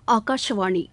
ஆகாஷவாணி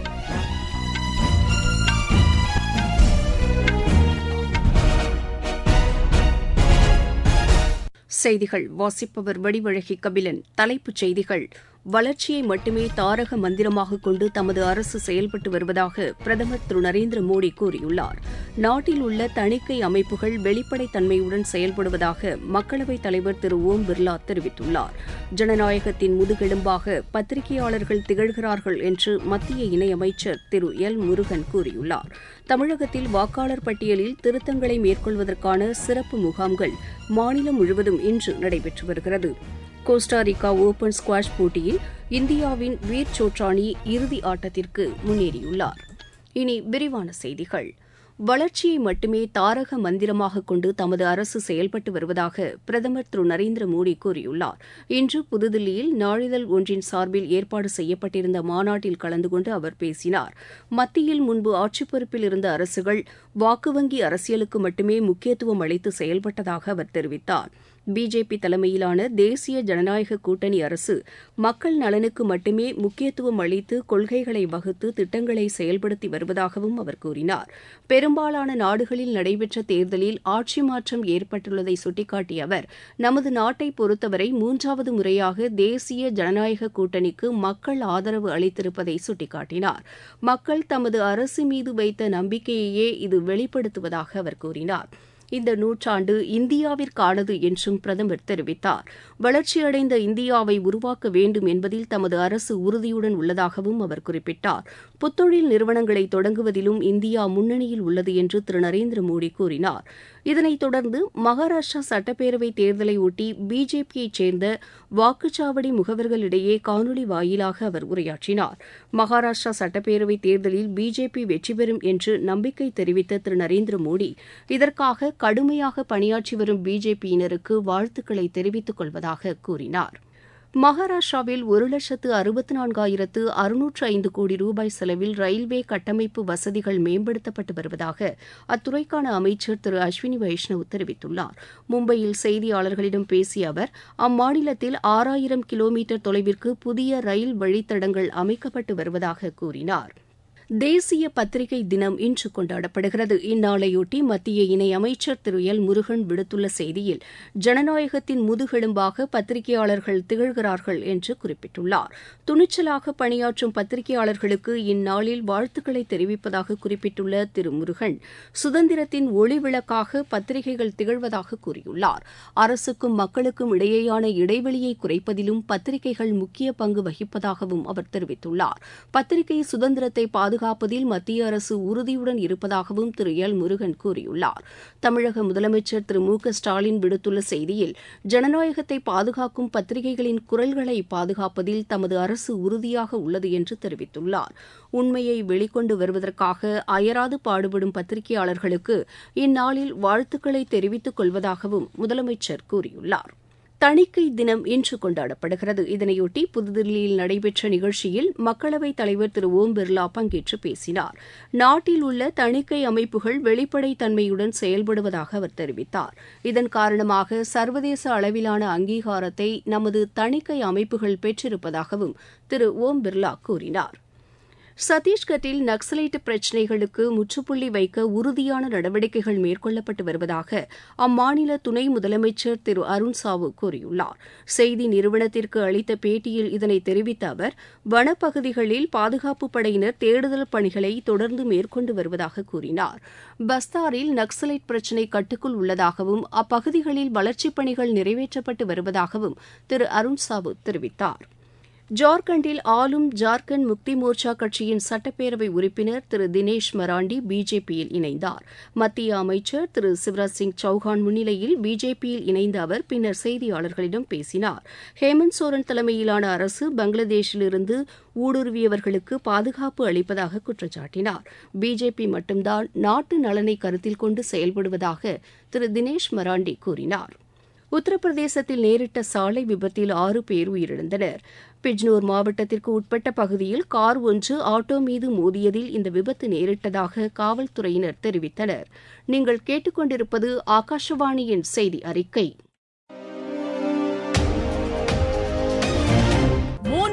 செய்திகள் வாசிப்பவர் வடிவழகி கபிலன் தலைப்புச் செய்திகள் வளர்ச்சியை மட்டுமே தாரக மந்திரமாக கொண்டு தமது அரசு செயல்பட்டு வருவதாக பிரதமர் திரு நரேந்திர மோடி கூறியுள்ளார் நாட்டில் உள்ள தணிக்கை அமைப்புகள் வெளிப்படைத்தன்மையுடன் செயல்படுவதாக மக்களவைத் தலைவர் திரு ஓம் பிர்லா தெரிவித்துள்ளார் ஜனநாயகத்தின் முதுகெலும்பாக பத்திரிகையாளர்கள் திகழ்கிறார்கள் என்று மத்திய இணையமைச்சர் திரு எல் முருகன் கூறியுள்ளார் தமிழகத்தில் வாக்காளர் பட்டியலில் திருத்தங்களை மேற்கொள்வதற்கான சிறப்பு முகாம்கள் மாநிலம் முழுவதும் இன்று நடைபெற்று வருகிறது கோஸ்டாரிக்கா ஓபன் ஸ்குவாஷ் போட்டியில் இந்தியாவின் வீர் சோட்ரானி இறுதி ஆட்டத்திற்கு முன்னேறியுள்ளார் இனி விரிவான செய்திகள் வளர்ச்சியை மட்டுமே தாரக மந்திரமாக கொண்டு தமது அரசு செயல்பட்டு வருவதாக பிரதமர் திரு நரேந்திர மோடி கூறியுள்ளார் இன்று புதுதில்லியில் நாளிதழ் ஒன்றின் சார்பில் ஏற்பாடு செய்யப்பட்டிருந்த மாநாட்டில் கலந்து கொண்டு அவர் பேசினார் மத்தியில் முன்பு ஆட்சிப் பொறுப்பில் இருந்த அரசுகள் வாக்கு வங்கி அரசியலுக்கு மட்டுமே முக்கியத்துவம் அளித்து செயல்பட்டதாக அவர் தெரிவித்தார் பிஜேபி தலைமையிலான தேசிய ஜனநாயக கூட்டணி அரசு மக்கள் நலனுக்கு மட்டுமே முக்கியத்துவம் அளித்து கொள்கைகளை வகுத்து திட்டங்களை செயல்படுத்தி வருவதாகவும் அவர் கூறினார் பெரும்பாலான நாடுகளில் நடைபெற்ற தேர்தலில் ஆட்சி மாற்றம் ஏற்பட்டுள்ளதை சுட்டிக்காட்டிய அவர் நமது நாட்டை பொறுத்தவரை மூன்றாவது முறையாக தேசிய ஜனநாயக கூட்டணிக்கு மக்கள் ஆதரவு அளித்திருப்பதை சுட்டிக்காட்டினார் மக்கள் தமது அரசு மீது வைத்த நம்பிக்கையையே இது வெளிப்படுத்துவதாக அவர் கூறினார் இந்த நூற்றாண்டு இந்தியாவிற்கானது என்றும் பிரதமர் தெரிவித்தார் வளர்ச்சியடைந்த இந்தியாவை உருவாக்க வேண்டும் என்பதில் தமது அரசு உறுதியுடன் உள்ளதாகவும் அவர் குறிப்பிட்டார் புத்தொழில் நிறுவனங்களை தொடங்குவதிலும் இந்தியா முன்னணியில் உள்ளது என்று திரு நரேந்திர மோடி கூறினார் இதனைத் தொடர்ந்து மகாராஷ்டிரா சட்டப்பேரவை தேர்தலை ஒட்டி பிஜேபியைச் சேர்ந்த வாக்குச்சாவடி முகவர்களிடையே காணொலி வாயிலாக அவர் உரையாற்றினார் மகாராஷ்டிரா சட்டப்பேரவை தேர்தலில் பிஜேபி வெற்றி பெறும் என்று நம்பிக்கை தெரிவித்த திரு நரேந்திர மோடி இதற்காக கடுமையாக பணியாற்றி வரும் பிஜேபியினருக்கு வாழ்த்துக்களை தெரிவித்துக் கொள்வதாக கூறினார் மகாராஷ்டிராவில் ஒரு லட்சத்து அறுபத்து நான்காயிரத்து அறுநூற்று ஐந்து கோடி ரூபாய் செலவில் ரயில்வே கட்டமைப்பு வசதிகள் மேம்படுத்தப்பட்டு வருவதாக அத்துறைக்கான அமைச்சர் திரு அஸ்வினி வைஷ்ணவ் தெரிவித்துள்ளார் மும்பையில் செய்தியாளர்களிடம் பேசிய அவர் அம்மாநிலத்தில் ஆறாயிரம் கிலோமீட்டர் தொலைவிற்கு புதிய ரயில் வழித்தடங்கள் அமைக்கப்பட்டு வருவதாக கூறினார் தேசிய பத்திரிகை தினம் இன்று கொண்டாடப்படுகிறது இந்நாளையொட்டி மத்திய இணையமைச்சர் திரு எல் முருகன் விடுத்துள்ள செய்தியில் ஜனநாயகத்தின் முதுகெலும்பாக பத்திரிகையாளர்கள் திகழ்கிறார்கள் என்று குறிப்பிட்டுள்ளார் துணிச்சலாக பணியாற்றும் பத்திரிகையாளர்களுக்கு இந்நாளில் வாழ்த்துக்களை தெரிவிப்பதாக குறிப்பிட்டுள்ள திரு முருகன் சுதந்திரத்தின் ஒளி விளக்காக பத்திரிகைகள் திகழ்வதாக கூறியுள்ளார் அரசுக்கும் மக்களுக்கும் இடையேயான இடைவெளியை குறைப்பதிலும் பத்திரிகைகள் முக்கிய பங்கு வகிப்பதாகவும் அவர் தெரிவித்துள்ளார் பத்திரிகை சுதந்திரத்தை பாதுகாப்பதில் மத்திய அரசு உறுதியுடன் இருப்பதாகவும் திரு எல் முருகன் கூறியுள்ளார் தமிழக முதலமைச்சர் திரு மு க ஸ்டாலின் விடுத்துள்ள செய்தியில் ஜனநாயகத்தை பாதுகாக்கும் பத்திரிகைகளின் குரல்களை பாதுகாப்பதில் தமது அரசு உறுதியாக உள்ளது என்று தெரிவித்துள்ளார் உண்மையை வெளிக்கொண்டு வருவதற்காக அயராது பாடுபடும் பத்திரிகையாளர்களுக்கு இந்நாளில் வாழ்த்துக்களை தெரிவித்துக் கொள்வதாகவும் முதலமைச்சர் கூறியுள்ளார் தணிக்கை தினம் இன்று கொண்டாடப்படுகிறது இதனையொட்டி புதுதில்லியில் நடைபெற்ற நிகழ்ச்சியில் மக்களவைத் தலைவர் திரு ஓம் பிர்லா பங்கேற்று பேசினார் நாட்டில் உள்ள தணிக்கை அமைப்புகள் வெளிப்படைத் தன்மையுடன் செயல்படுவதாக அவர் தெரிவித்தார் இதன் காரணமாக சர்வதேச அளவிலான அங்கீகாரத்தை நமது தணிக்கை அமைப்புகள் பெற்றிருப்பதாகவும் திரு ஓம் பிர்லா கூறினார் சத்தீஸ்கட்டில் நக்சலைட் பிரச்சினைகளுக்கு முற்றுப்புள்ளி வைக்க உறுதியான நடவடிக்கைகள் மேற்கொள்ளப்பட்டு வருவதாக அம்மாநில துணை முதலமைச்சர் திரு அருண் சாவு கூறியுள்ளார் செய்தி நிறுவனத்திற்கு அளித்த பேட்டியில் இதனை தெரிவித்த அவர் வனப்பகுதிகளில் பாதுகாப்பு படையினர் தேடுதல் பணிகளை தொடர்ந்து மேற்கொண்டு வருவதாக கூறினார் பஸ்தாரில் நக்சலைட் பிரச்சினை கட்டுக்குள் உள்ளதாகவும் அப்பகுதிகளில் வளர்ச்சிப் பணிகள் நிறைவேற்றப்பட்டு வருவதாகவும் திரு அருண் சாவு தெரிவித்தார் ஜார்க்கண்டில் ஆளும் ஜார்க்கண்ட் முக்தி மோர்ச்சா கட்சியின் சட்டப்பேரவை உறுப்பினர் திரு தினேஷ் மராண்டி பிஜேபியில் இணைந்தார் மத்திய அமைச்சர் திரு சிவராஜ் சிங் சௌஹான் முன்னிலையில் பிஜேபியில் இணைந்த அவர் பின்னர் செய்தியாளர்களிடம் பேசினார் ஹேமந்த் சோரன் தலைமையிலான அரசு பங்களாதேஷிலிருந்து ஊடுருவியவர்களுக்கு பாதுகாப்பு அளிப்பதாக குற்றம் சாட்டினார் பிஜேபி மட்டும்தான் நாட்டு நலனை கருத்தில் கொண்டு செயல்படுவதாக திரு தினேஷ் மராண்டி கூறினார் உத்தரப்பிரதேசத்தில் நேரிட்ட சாலை விபத்தில் ஆறு பேர் உயிரிழந்தனர் பிஜ்னோர் மாவட்டத்திற்கு உட்பட்ட பகுதியில் கார் ஒன்று ஆட்டோ மீது மோதியதில் இந்த விபத்து நேரிட்டதாக காவல்துறையினர் தெரிவித்தனர் நீங்கள் கேட்டுக்கொண்டிருப்பது ஆகாஷவாணியின் செய்தி அறிக்கை மூன்றாம் முறை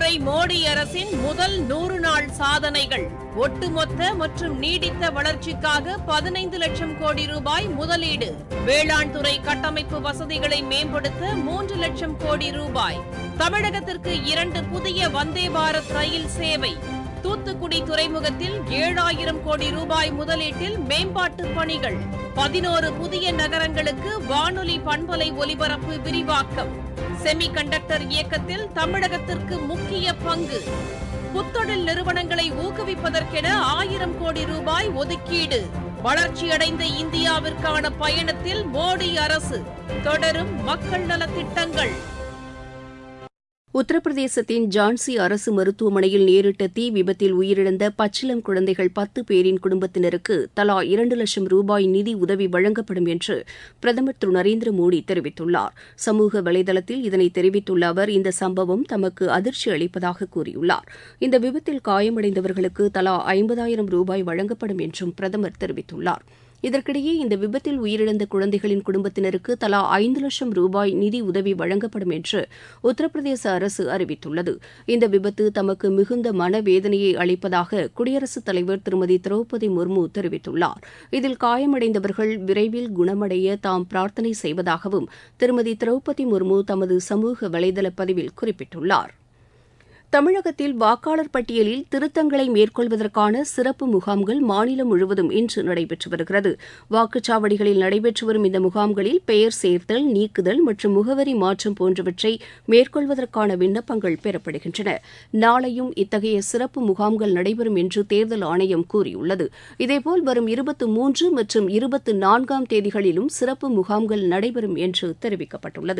முறை மோடி அரசின் முதல் நூறு நாள் சாதனைகள் ஒட்டுமொத்த மற்றும் நீடித்த வளர்ச்சிக்காக பதினைந்து லட்சம் கோடி ரூபாய் முதலீடு வேளாண் துறை கட்டமைப்பு வசதிகளை மேம்படுத்த மூன்று லட்சம் கோடி ரூபாய் தமிழகத்திற்கு இரண்டு புதிய வந்தே பாரத் ரயில் சேவை தூத்துக்குடி துறைமுகத்தில் ஏழாயிரம் கோடி ரூபாய் முதலீட்டில் மேம்பாட்டு பணிகள் பதினோரு புதிய நகரங்களுக்கு வானொலி பண்பலை ஒலிபரப்பு விரிவாக்கம் செமி கண்டக்டர் இயக்கத்தில் தமிழகத்திற்கு முக்கிய பங்கு புத்தொழில் நிறுவனங்களை ஊக்குவிப்பதற்கென ஆயிரம் கோடி ரூபாய் ஒதுக்கீடு வளர்ச்சியடைந்த இந்தியாவிற்கான பயணத்தில் மோடி அரசு தொடரும் மக்கள் நலத்திட்டங்கள் உத்தரப்பிரதேசத்தின் ஜான்சி அரசு மருத்துவமனையில் நேரிட்ட தீ விபத்தில் உயிரிழந்த பச்சிளம் குழந்தைகள் பத்து பேரின் குடும்பத்தினருக்கு தலா இரண்டு லட்சம் ரூபாய் நிதி உதவி வழங்கப்படும் என்று பிரதமர் திரு நரேந்திர மோடி தெரிவித்துள்ளார் சமூக வலைதளத்தில் இதனை தெரிவித்துள்ள அவர் இந்த சம்பவம் தமக்கு அதிர்ச்சி அளிப்பதாக கூறியுள்ளார் இந்த விபத்தில் காயமடைந்தவர்களுக்கு தலா ஐம்பதாயிரம் ரூபாய் வழங்கப்படும் என்றும் பிரதமர் தெரிவித்துள்ளார் இதற்கிடையே இந்த விபத்தில் உயிரிழந்த குழந்தைகளின் குடும்பத்தினருக்கு தலா ஐந்து லட்சம் ரூபாய் நிதி உதவி வழங்கப்படும் என்று உத்தரப்பிரதேச அரசு அறிவித்துள்ளது இந்த விபத்து தமக்கு மிகுந்த மனவேதனையை அளிப்பதாக குடியரசுத் தலைவர் திருமதி திரௌபதி முர்மு தெரிவித்துள்ளார் இதில் காயமடைந்தவர்கள் விரைவில் குணமடைய தாம் பிரார்த்தனை செய்வதாகவும் திருமதி திரௌபதி முர்மு தமது சமூக வலைதள பதிவில் குறிப்பிட்டுள்ளார் தமிழகத்தில் வாக்காளர் பட்டியலில் திருத்தங்களை மேற்கொள்வதற்கான சிறப்பு முகாம்கள் மாநிலம் முழுவதும் இன்று நடைபெற்று வருகிறது வாக்குச்சாவடிகளில் நடைபெற்று வரும் இந்த முகாம்களில் பெயர் சேர்த்தல் நீக்குதல் மற்றும் முகவரி மாற்றம் போன்றவற்றை மேற்கொள்வதற்கான விண்ணப்பங்கள் பெறப்படுகின்றன நாளையும் இத்தகைய சிறப்பு முகாம்கள் நடைபெறும் என்று தேர்தல் ஆணையம் கூறியுள்ளது இதேபோல் வரும் இருபத்து மூன்று மற்றும் இருபத்து நான்காம் தேதிகளிலும் சிறப்பு முகாம்கள் நடைபெறும் என்று தெரிவிக்கப்பட்டுள்ளது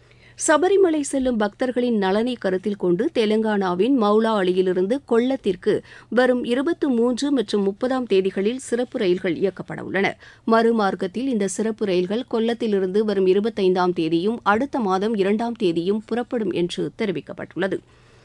சபரிமலை செல்லும் பக்தர்களின் நலனை கருத்தில் கொண்டு தெலங்கானாவின் மவுலா அலியிலிருந்து கொல்லத்திற்கு வரும் இருபத்து மூன்று மற்றும் முப்பதாம் தேதிகளில் சிறப்பு ரயில்கள் இயக்கப்பட உள்ளன மறுமார்க்கத்தில் இந்த சிறப்பு ரயில்கள் கொல்லத்திலிருந்து வரும் இருபத்தைந்தாம் தேதியும் அடுத்த மாதம் இரண்டாம் தேதியும் புறப்படும் என்று தெரிவிக்கப்பட்டுள்ளது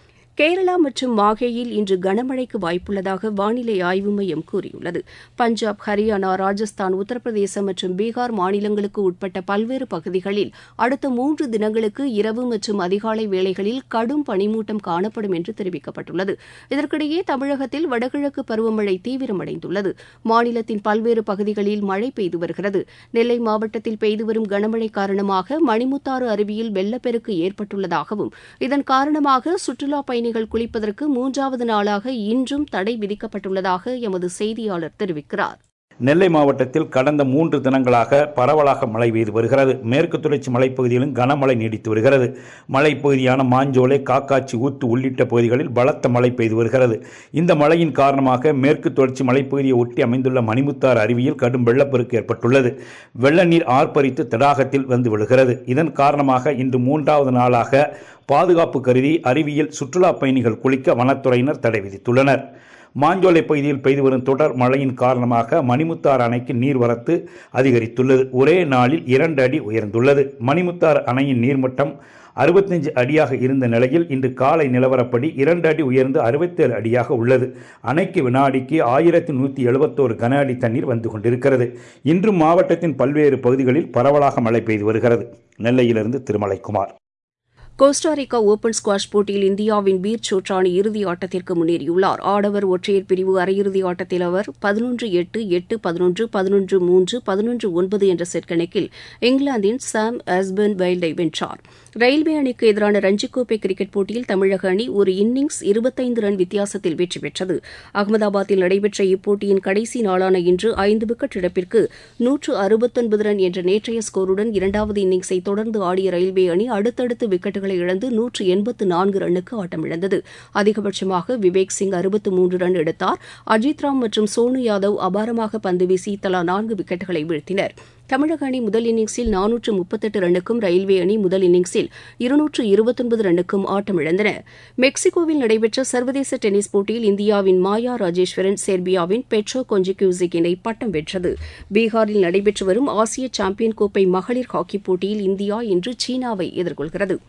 கேரளா மற்றும் மாஹேயில் இன்று கனமழைக்கு வாய்ப்புள்ளதாக வானிலை ஆய்வு மையம் கூறியுள்ளது பஞ்சாப் ஹரியானா ராஜஸ்தான் உத்தரப்பிரதேசம் மற்றும் பீகார் மாநிலங்களுக்கு உட்பட்ட பல்வேறு பகுதிகளில் அடுத்த மூன்று தினங்களுக்கு இரவு மற்றும் அதிகாலை வேளைகளில் கடும் பனிமூட்டம் காணப்படும் என்று தெரிவிக்கப்பட்டுள்ளது இதற்கிடையே தமிழகத்தில் வடகிழக்கு பருவமழை தீவிரமடைந்துள்ளது மாநிலத்தின் பல்வேறு பகுதிகளில் மழை பெய்து வருகிறது நெல்லை மாவட்டத்தில் பெய்து வரும் கனமழை காரணமாக மணிமுத்தாறு அருவியில் வெள்ளப்பெருக்கு ஏற்பட்டுள்ளதாகவும் இதன் காரணமாக சுற்றுலா பயணிகள் குளிப்பதற்கு மூன்றாவது நாளாக இன்றும் தடை விதிக்கப்பட்டுள்ளதாக எமது செய்தியாளர் தெரிவிக்கிறார் நெல்லை மாவட்டத்தில் கடந்த மூன்று தினங்களாக பரவலாக மழை பெய்து வருகிறது மேற்கு தொடர்ச்சி மலைப்பகுதியிலும் கனமழை நீடித்து வருகிறது மலைப்பகுதியான மாஞ்சோலை காக்காச்சி ஊத்து உள்ளிட்ட பகுதிகளில் பலத்த மழை பெய்து வருகிறது இந்த மழையின் காரணமாக மேற்கு தொடர்ச்சி மலைப்பகுதியை ஒட்டி அமைந்துள்ள மணிமுத்தாறு அருவியில் கடும் வெள்ளப்பெருக்கு ஏற்பட்டுள்ளது வெள்ள நீர் ஆர்ப்பரித்து தடாகத்தில் வந்து விழுகிறது இதன் காரணமாக இன்று மூன்றாவது நாளாக பாதுகாப்பு கருதி அருவியில் சுற்றுலா பயணிகள் குளிக்க வனத்துறையினர் தடை விதித்துள்ளனர் மாஞ்சோலை பகுதியில் பெய்து வரும் தொடர் மழையின் காரணமாக மணிமுத்தாறு அணைக்கு நீர்வரத்து அதிகரித்துள்ளது ஒரே நாளில் இரண்டு அடி உயர்ந்துள்ளது மணிமுத்தாறு அணையின் நீர்மட்டம் அறுபத்தஞ்சு அடியாக இருந்த நிலையில் இன்று காலை நிலவரப்படி இரண்டு அடி உயர்ந்து அறுபத்தேழு அடியாக உள்ளது அணைக்கு வினாடிக்கு ஆயிரத்தி நூற்றி எழுபத்தோரு கன அடி தண்ணீர் வந்து கொண்டிருக்கிறது இன்றும் மாவட்டத்தின் பல்வேறு பகுதிகளில் பரவலாக மழை பெய்து வருகிறது நெல்லையிலிருந்து திருமலைக்குமார் கோஸ்டாரிக்கா ஓபன் ஸ்குவாஷ் போட்டியில் இந்தியாவின் வீர் சோட்ரானி இறுதி ஆட்டத்திற்கு முன்னேறியுள்ளார் ஆடவர் ஒற்றையர் பிரிவு அரையிறுதி ஆட்டத்தில் அவர் பதினொன்று எட்டு எட்டு பதினொன்று பதினொன்று மூன்று பதினொன்று ஒன்பது என்ற செட் கணக்கில் இங்கிலாந்தின் சாம் ஆஸ்பர்ன் வைல்டை வென்றார் ரயில்வே அணிக்கு எதிரான ரஞ்சிக் கோப்பை கிரிக்கெட் போட்டியில் தமிழக அணி ஒரு இன்னிங்ஸ் இருபத்தைந்து ரன் வித்தியாசத்தில் வெற்றி பெற்றது அகமதாபாத்தில் நடைபெற்ற இப்போட்டியின் கடைசி நாளான இன்று ஐந்து விக்கெட் இழப்பிற்கு நூற்று அறுபத்தொன்பது ரன் என்ற நேற்றைய ஸ்கோருடன் இரண்டாவது இன்னிங்ஸை தொடர்ந்து ஆடிய ரயில்வே அணி அடுத்தடுத்து விக்கெட்டுகளை இழந்து நூற்று எண்பத்து நான்கு ரன்னுக்கு ஆட்டமிழந்தது அதிகபட்சமாக விவேக் சிங் அறுபத்து மூன்று ரன் எடுத்தார் அஜித் ராம் மற்றும் சோனு யாதவ் அபாரமாக பந்து வீசி தலா நான்கு விக்கெட்டுகளை வீழ்த்தினர் தமிழக அணி முதல் இன்னிங்ஸில் நானூற்று முப்பத்தெட்டு ரன்னுக்கும் ரயில்வே அணி முதல் இன்னிங்ஸில் இருநூற்று இருபத்தொன்பது ரன்னுக்கும் ஆட்டமிழந்தன மெக்சிகோவில் நடைபெற்ற சர்வதேச டென்னிஸ் போட்டியில் இந்தியாவின் மாயா ராஜேஸ்வரன் செர்பியாவின் பெட்ரோ கொஞ்சிக்யூசிக் இணை பட்டம் வென்றது பீகாரில் நடைபெற்று வரும் ஆசிய சாம்பியன் கோப்பை மகளிர் ஹாக்கிப் போட்டியில் இந்தியா இன்று சீனாவை எதிர்கொள்கிறது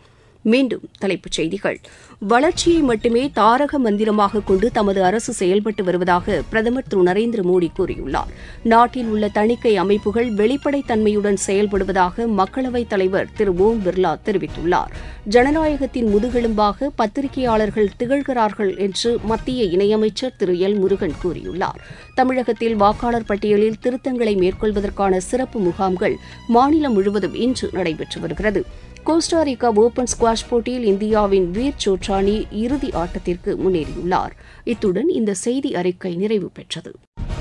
மீண்டும் தலைப்புச் செய்திகள் வளர்ச்சியை மட்டுமே தாரக மந்திரமாக கொண்டு தமது அரசு செயல்பட்டு வருவதாக பிரதமர் திரு நரேந்திர மோடி கூறியுள்ளார் நாட்டில் உள்ள தணிக்கை அமைப்புகள் வெளிப்படைத்தன்மையுடன் செயல்படுவதாக மக்களவைத் தலைவர் திரு ஓம் பிர்லா தெரிவித்துள்ளார் ஜனநாயகத்தின் முதுகெலும்பாக பத்திரிகையாளர்கள் திகழ்கிறார்கள் என்று மத்திய இணையமைச்சர் திரு எல் முருகன் கூறியுள்ளார் தமிழகத்தில் வாக்காளர் பட்டியலில் திருத்தங்களை மேற்கொள்வதற்கான சிறப்பு முகாம்கள் மாநிலம் முழுவதும் இன்று நடைபெற்று வருகிறது கோஸ்டாரிக்கா ஓபன் ஸ்குவாஷ் போட்டியில் இந்தியாவின் வீர் சோட்ரானி இறுதி ஆட்டத்திற்கு முன்னேறியுள்ளார் இத்துடன் இந்த செய்தி அறிக்கை நிறைவு பெற்றது